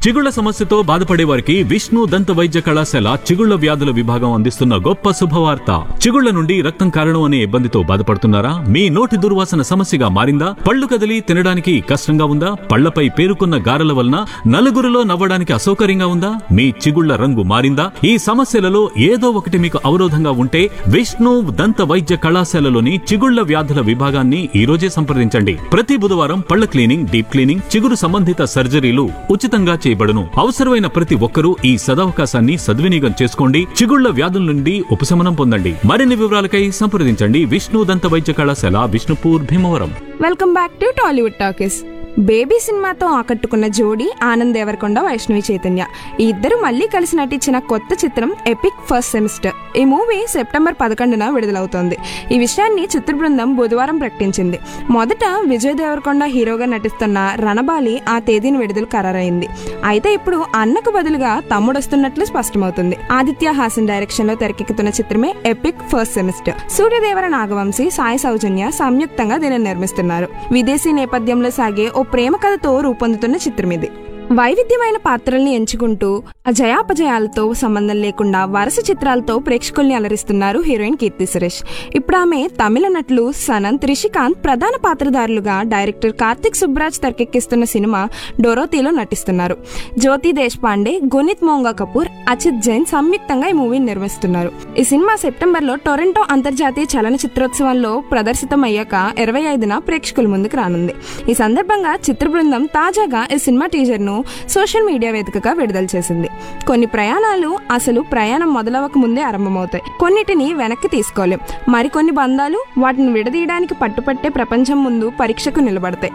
చిగుళ్ల సమస్యతో బాధపడే వారికి విష్ణు దంత వైద్య కళాశాల చిగుళ్ల వ్యాధుల విభాగం అందిస్తున్న గొప్ప శుభవార్త చిగుళ్ల నుండి రక్తం కారణం అనే ఇబ్బందితో బాధపడుతున్నారా మీ నోటి దుర్వాసన సమస్యగా మారిందా పళ్ళు కదిలి తినడానికి కష్టంగా ఉందా పళ్లపై పేరుకున్న గారెల వలన నలుగురిలో నవ్వడానికి అసౌకర్యంగా ఉందా మీ చిగుళ్ల రంగు మారిందా ఈ సమస్యలలో ఏదో ఒకటి మీకు అవరోధంగా ఉంటే విష్ణు దంత వైద్య కళాశాలలోని చిగుళ్ల వ్యాధుల విభాగాన్ని ఈ రోజే సంప్రదించండి ప్రతి బుధవారం పళ్ల క్లీనింగ్ డీప్ క్లీనింగ్ చిగురు సంబంధిత సర్జరీలు ఉచితంగా చేయబడును అవసరమైన ప్రతి ఒక్కరూ ఈ సదవకాశాన్ని సద్వినియోగం చేసుకోండి చిగుళ్ల వ్యాధుల నుండి ఉపశమనం పొందండి మరిన్ని వివరాలకై సంప్రదించండి విష్ణు దంత వైద్య కళాశాల Vishnupur Bhimavaram welcome back to Tollywood talkies Baby సినిమాతో ఆకట్టుకున్న జోడీ ఆనంద్ దేవరకొండ వైష్ణవి చైతన్య ఈ ఇద్దరు మళ్ళీ కలిసి నటించిన కొత్త చిత్రం ఎపిక్ ఫస్ట్ సెమిస్టర్ ఈ మూవీ సెప్టెంబర్ పదకొండున విడుదలవుతోంది ఈ విషయాన్ని చిత్ర బృందం బుధవారం ప్రకటించింది మొదట విజయ్ దేవరకొండ హీరోగా నటిస్తున్న రణబాలి ఆ తేదీని విడుదల ఖరారైంది అయితే ఇప్పుడు అన్నకు బదులుగా తమ్ముడు వస్తున్నట్లు స్పష్టమవుతుంది ఆదిత్య హాసన్ డైరెక్షన్ లో తెరకెక్కుతున్న చిత్రమే epic first semester Suryadevara Nagavamsi Sai Soujanya సంయుక్తంగా దీనిని నిర్మిస్తున్నారు విదేశీ నేపథ్యంలో సాగే ఓ ప్రేమ కథతో రూపొందుతున్న చిత్రం ఇది వైవిధ్యమైన పాత్రల్ని ఎంచుకుంటూ జయాపజయాలతో సంబంధం లేకుండా వరుస చిత్రాలతో ప్రేక్షకుల్ని అలరిస్తున్నారు హీరోయిన్ కీర్తి సురేష్ ఇప్పుడు ఆమె తమిళ నటులు సనంత్ రిషికాంత్ ప్రధాన పాత్రధారులుగా డైరెక్టర్ కార్తిక్ సుబ్రాజ్ తెరకెక్కిస్తున్న సినిమా డొరోతీలో నటిస్తున్నారు జ్యోతి దేశపాండే గునిత్ మోంగా కపూర్ అచిత్ జైన్ సంయుక్తంగా ఈ మూవీని నిర్మిస్తున్నారు ఈ సినిమా సెప్టెంబర్ లో టొరంటో అంతర్జాతీయ చలనచిత్రోత్సవంలో ప్రదర్శితం అయ్యాక ఇరవై ఐదున ప్రేక్షకుల ముందుకు రానుంది ఈ సందర్భంగా చిత్ర బృందం తాజాగా ఈ సినిమా టీజర్ ను సోషల్ మీడియా వేదికగా విడుదల చేసింది కొన్ని ప్రయాణాలు అసలు ప్రయాణం మొదలవక ముందే ఆరంభమవుతాయి కొన్నిటిని వెనక్కి తీసుకోలేం మరికొన్ని బంధాలు వాటిని విడదీయడానికి పట్టుపట్టే ప్రపంచం ముందు పరీక్షకు నిలబడతాయి